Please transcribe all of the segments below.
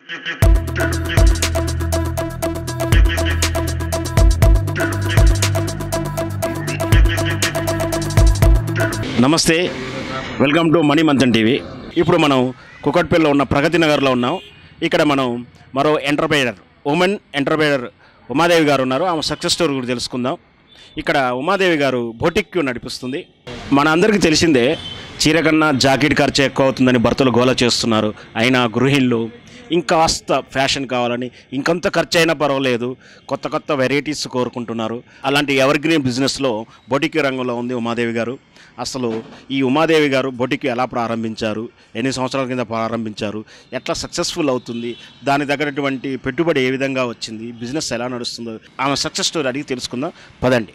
నమస్తే welcome to మనీ మంచన్ టీవీ ఇప్పుడు మనం కుకట్పల్లిలో ఉన్న ప్రగతి నగర్లో ఉన్నాం ఇక్కడ మనం మరో ఎంటర్ప్రైనర్ ఉమెన్ ఎంటర్ప్రైనర్ ఉమాదేవి గారు ఉన్నారు ఆమె సక్సెస్ స్టోరీ గురించి తెలుసుకుందాం ఇక్కడ ఉమాదేవి గారు బొటిక్ నడిపిస్తుంది మన అందరికీ తెలిసిందే చీర కన్నా జాకెట్ ఖర్చు ఎక్కువ అవుతుందని భర్తలు గోల చేస్తున్నారు అయినా గృహిణులు ఇంకాస్త ఫ్యాషన్ కావాలని ఇంకొంత ఖర్చు అయినా పర్వాలేదు కొత్త కొత్త వెరైటీస్ కోరుకుంటున్నారు అలాంటి ఎవర్ గ్రీన్ బిజినెస్లో బొటిక్ రంగంలో ఉంది ఉమాదేవి గారు అసలు ఈ ఉమాదేవి గారు బొటిక్ ఎలా ప్రారంభించారు ఎన్ని సంవత్సరాల కింద ప్రారంభించారు ఎట్లా సక్సెస్ఫుల్ అవుతుంది దాని తగినటువంటి పెట్టుబడి ఏ విధంగా వచ్చింది బిజినెస్ ఎలా నడుస్తుందో ఆమె సక్సెస్ స్టోరీ అడిగి తెలుసుకుందాం పదండి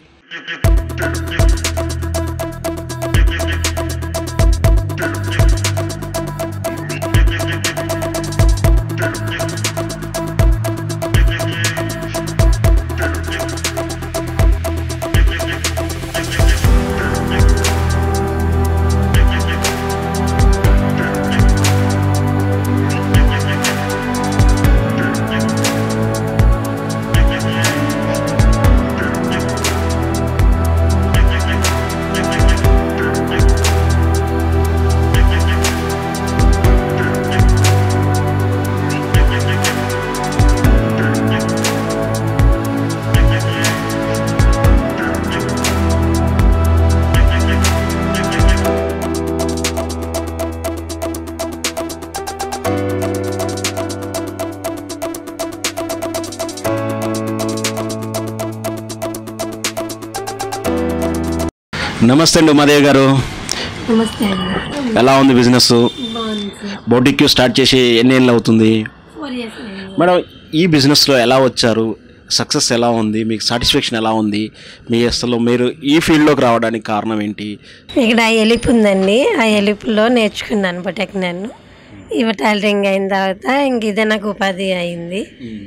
నమస్తే అండి ఉమాదేవి గారు నమస్తే అండి ఎలా ఉంది బిజినెస్ బాగుంది సార్ బొటిక్ స్టార్ట్ చేసి ఎన్ని ఏళ్ళు అవుతుంది ఫోర్ ఇయర్స్ అయింది మేడం ఈ బిజినెస్లో ఎలా వచ్చారు సక్సెస్ ఎలా ఉంది మీకు సాటిస్ఫాక్షన్ ఎలా ఉంది మీ అసలు మీరు ఈ ఫీల్డ్లోకి రావడానికి కారణం ఏంటి ఇక్కడ ఆ ఎలిప్ ఉందండి ఆ ఎలిప్లో నేర్చుకున్నాను బొటెక్ నేను ఇవి టైలరింగ్ అయిన తర్వాత ఇంక ఇదే నాకు ఉపాధి అయింది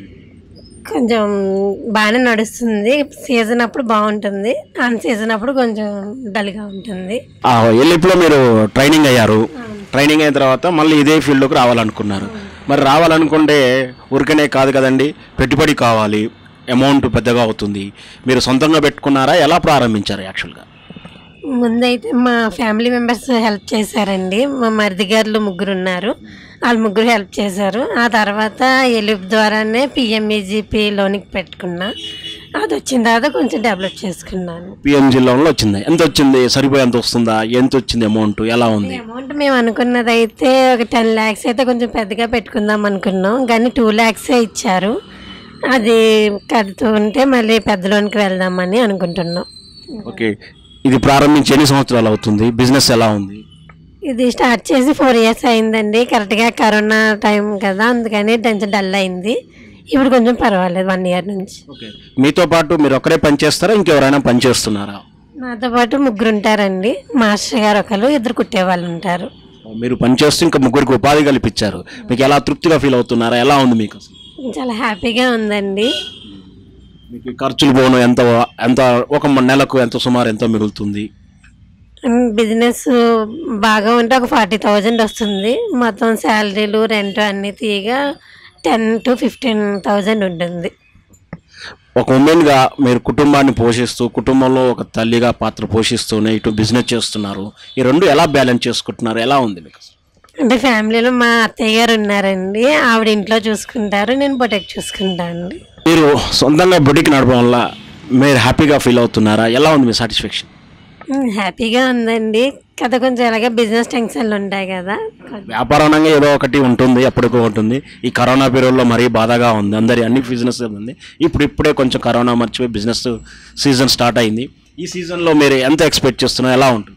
కొంచెం బాగానే నడుస్తుంది సీజన్ అప్పుడు బాగుంటుంది అన్ సీజన్ అప్పుడు కొంచెం డల్గా ఉంటుంది ఆ ఎల్లిప్లో మీరు ట్రైనింగ్ అయ్యారు ట్రైనింగ్ అయిన తర్వాత మళ్ళీ ఇదే ఫీల్డ్లోకి రావాలనుకున్నారు మరి రావాలనుకుంటే ఊరికనే కాదు కదండి పెట్టుబడి కావాలి అమౌంట్ పెద్దగా అవుతుంది మీరు సొంతంగా పెట్టుకున్నారా ఎలా ప్రారంభించారు యాక్చువల్గా ముందైతే మా ఫ్యామిలీ మెంబర్స్ హెల్ప్ చేశారండి మా మరిది గారులు ముగ్గురు ఉన్నారు వాళ్ళు ముగ్గురు హెల్ప్ చేశారు ఆ తర్వాత ఎలిప్ ద్వారానే పిఎంఈజీపీ లోనికి పెట్టుకున్నా అది వచ్చిన తర్వాత కొంచెం డెవలప్ చేసుకున్నాను పిఎంజీ లోన్లో వచ్చింది ఎంత వచ్చింది సరిపోయేంత వస్తుందా ఎంత వచ్చింది అమౌంట్ ఎలా ఉంది అమౌంట్ మేము అనుకున్నది అయితే ఒక టెన్ ల్యాక్స్ అయితే కొంచెం పెద్దగా పెట్టుకుందాం అనుకున్నాం కానీ టూ ల్యాక్సే ఇచ్చారు అది కడుతూ ఉంటే మళ్ళీ పెద్ద లోన్కి వెళ్దామని అనుకుంటున్నాం ఓకే ఇది ప్రారంభించి ఎన్ని సంవత్సరాలు అవుతుంది బిజినెస్ ఎలా ఉంది ఇది స్టార్ట్ చేసి ఫోర్ ఇయర్స్ అయిందండి కరెక్ట్గా కరోనా టైం కదా అందుకని కొంచెం డల్ అయింది ఇప్పుడు కొంచెం పర్వాలేదు వన్ ఇయర్ నుంచి ఓకే మీతో పాటు మీరు ఒకరే పని చేస్తారా ఇంకెవరైనా పని చేస్తున్నారా నాతో పాటు ముగ్గురు ఉంటారండి మాస్టర్ గారు ఒకరు ఇద్దరు కుట్టే వాళ్ళు ఉంటారు మీరు పని చేస్తూ ఇంకా ముగ్గురికి ఉపాధి కల్పించారు మీకు ఎలా తృప్తిగా ఫీల్ అవుతున్నారా ఎలా ఉంది మీకు అసలు చాలా హ్యాపీగా ఉందండి మీకు ఈ ఖర్చులు పోను ఎంత ఎంత ఒక నెలకు ఎంత సుమారు ఎంత మిగులుతుంది బిజినెస్ బాగా ఉంటే ఒక ఫార్టీ థౌజండ్ వస్తుంది మొత్తం శాలరీలు రెంట్ అన్నీ తీయగా టెన్ టు ఫిఫ్టీన్ థౌజండ్ ఉంటుంది ఒక ఉమెన్గా మీరు కుటుంబాన్ని పోషిస్తూ కుటుంబంలో ఒక తల్లిగా పాత్ర పోషిస్తూనే ఇటు బిజినెస్ చేస్తున్నారు ఈ రెండు ఎలా బ్యాలెన్స్ చేసుకుంటున్నారు ఎలా ఉంది మీకు అసలు? అంటే ఫ్యామిలీలో మా అత్తయ్య గారు ఉన్నారండి ఆవిడ ఇంట్లో చూసుకుంటారు నేను బొటెక్ చూసుకుంటాను మీరు సొంతంగా బొడికి నడపడం వల్ల మీరు హ్యాపీగా ఫీల్ అవుతున్నారా ఎలా ఉంది మీ సాటిస్ఫాక్షన్ ఉమ్, హ్యాపీగా ఉందండి కదా కొంచెం అలాగే బిజినెస్ టెన్షన్లు ఉంటాయి కదా వ్యాపారంగా ఏదో ఒకటి ఉంటుంది ఎప్పటికో ఉంటుంది ఈ కరోనా పీరియడ్లో మరీ బాధగా ఉంది అందరి అన్ని బిజినెస్ ఉంది ఇప్పుడు ఇప్పుడే కొంచెం కరోనా మర్చిపోయి బిజినెస్ సీజన్ స్టార్ట్ అయింది ఈ సీజన్లో మీరు ఎంత ఎక్స్పెక్ట్ చేస్తున్నారు ఎలా ఉంటుంది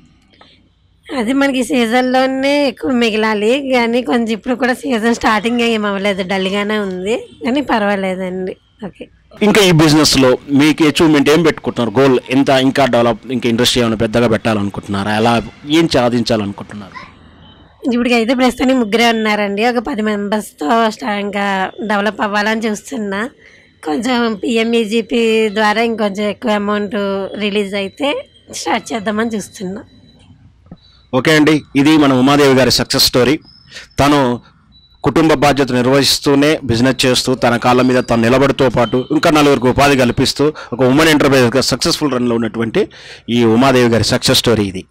అది మనకి సీజన్లోనే ఎక్కువ మిగిలాలి కానీ కొంచెం ఇప్పుడు కూడా సీజన్ స్టార్టింగ్ ఏం అవ్వలేదు డల్గానే ఉంది కానీ పర్వాలేదండి ఓకే ఇంకా ఈ బిజినెస్లో మీకు అచీవ్మెంట్ ఏం పెట్టుకుంటున్నారు గోల్ ఎంత ఇంకా డెవలప్ ఇంకా ఇండస్ట్రీ ఏమైనా పెద్దగా పెట్టాలనుకుంటున్నారా ఎలా ఏం సాధించాలనుకుంటున్నారు ఇప్పటికైతే ప్రస్తుతానికి ముగ్గురే ఉన్నారండి ఒక పది మెంబర్స్తో స్టా ఇంకా డెవలప్ అవ్వాలని చూస్తున్నా కొంచెం పిఎంఈజీపీ ద్వారా ఇంకొంచెం ఎక్కువ అమౌంట్ రిలీజ్ అయితే స్టార్ట్ చేద్దామని చూస్తున్నా ఓకే అండి ఇది మన ఉమాదేవి గారి సక్సెస్ స్టోరీ తను కుటుంబ బాధ్యత నిర్వహిస్తూనే బిజినెస్ చేస్తూ తన కాళ్ళ మీద తను నిలబడుతూ పాటు ఇంకా నలుగురికి ఉపాధి కల్పిస్తూ ఒక ఉమెన్ ఎంటర్ప్రైజర్గా సక్సెస్ఫుల్ రన్లో ఉన్నటువంటి ఈ ఉమాదేవి గారి సక్సెస్ స్టోరీ ఇది